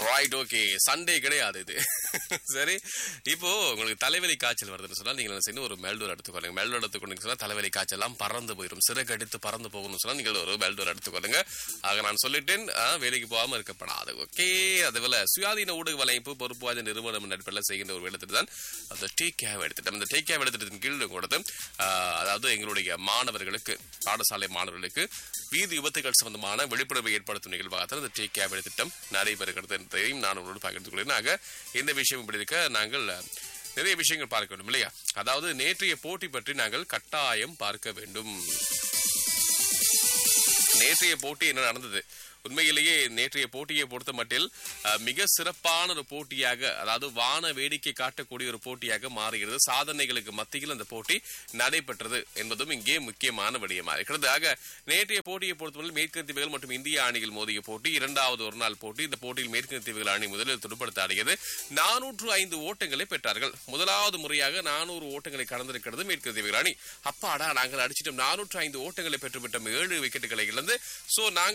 right okay Sunday கிடையாது இது சரி இப்போ உங்களுக்கு தலைவலி காய்ச்சல் வருதுன்னு சொன்னா நீங்க என்ன செய்யணும் ஒரு மெல்டோர் எடுத்துக்கொள்ளுங்க மெல்டோர் எடுத்துக்கொண்டு சொன்னா தலைவலி காய்ச்சல் எல்லாம் பறந்து போயிடும் சிறகு அடித்து பறந்து போகணும்னு சொன்னா நீங்கள் ஒரு மெல்டோர் எடுத்துக்கொள்ளுங்க ஆக நான் சொல்லிட்டேன் ஆ, வேலைக்கு போகாம இருக்கப்படாது ஓகே அதுபோல சுயாதீன ஊடக வலைப்பு பொறுப்புவாத நிறுவனம் நட்பில் செய்கின்ற ஒரு இடத்துல தான் அந்த டேக் கேவ் எடுத்துட்டோம் இந்த டேக் கேவ் எடுத்துட்டத்தின் கீழ் கொடுத்து ஆ, அதாவது எங்களுடைய மாணவர்களுக்கு பாடசாலை மாணவர்களுக்கு வீதி விபத்துகள் சம்பந்தமான விழிப்புணர்வை ஏற்படுத்தும் நிகழ்வாக தான் இந்த டேக் கேவ் திட்டம் நடைபெறுகிறது என்பதையும் நான் உங்களோடு பகிர்ந்து கொள்கிறேன் ஆக இந்த விஷயம் இப்படி இருக்க நாங்கள் நிறைய விஷயங்கள் பார்க்க வேண்டும் இல்லையா அதாவது நேற்றைய போட்டி பற்றி நாங்கள் கட்டாயம் பார்க்க வேண்டும் நேற்றைய போட்டி என்ன நடந்தது உண்மையிலேயே நேற்றைய போட்டியை பொறுத்த மட்டில் அஹ், மிக சிறப்பான ஒரு போட்டியாக அதாவது வான வேடிக்கை காட்டக்கூடிய ஒரு போட்டியாக மாறுகிறது சாதனைகளுக்கு மத்தியில் அந்த போட்டி நடைபெற்றது என்பதும் இங்கே முக்கியமான விடயமாக இருக்கிறது ஆக நேற்றைய போட்டியை பொறுத்தவரை மேற்கு தீவுகள் மற்றும் இந்திய அணிகள் மோதிய போட்டி இரண்டாவது ஒரு நாள் போட்டி இந்த போட்டியில் மேற்கு தீவுகள் அணி முதலில் துடுப்படுத்த ஆடியது நானூற்று ஐந்து ஓட்டங்களை பெற்றார்கள் முதலாவது முறையாக நானூறு ஓட்டங்களை கடந்திருக்கிறது மேற்கு தீவுகள் அணி அப்பாடா நாங்கள் அடிச்சிட்டோம் நானூற்று ஐந்து ஓட்டங்களை பெற்றுவிட்டோம் ஏழு விக்கெட்டுகளை இழந்து சோ நாங்கள்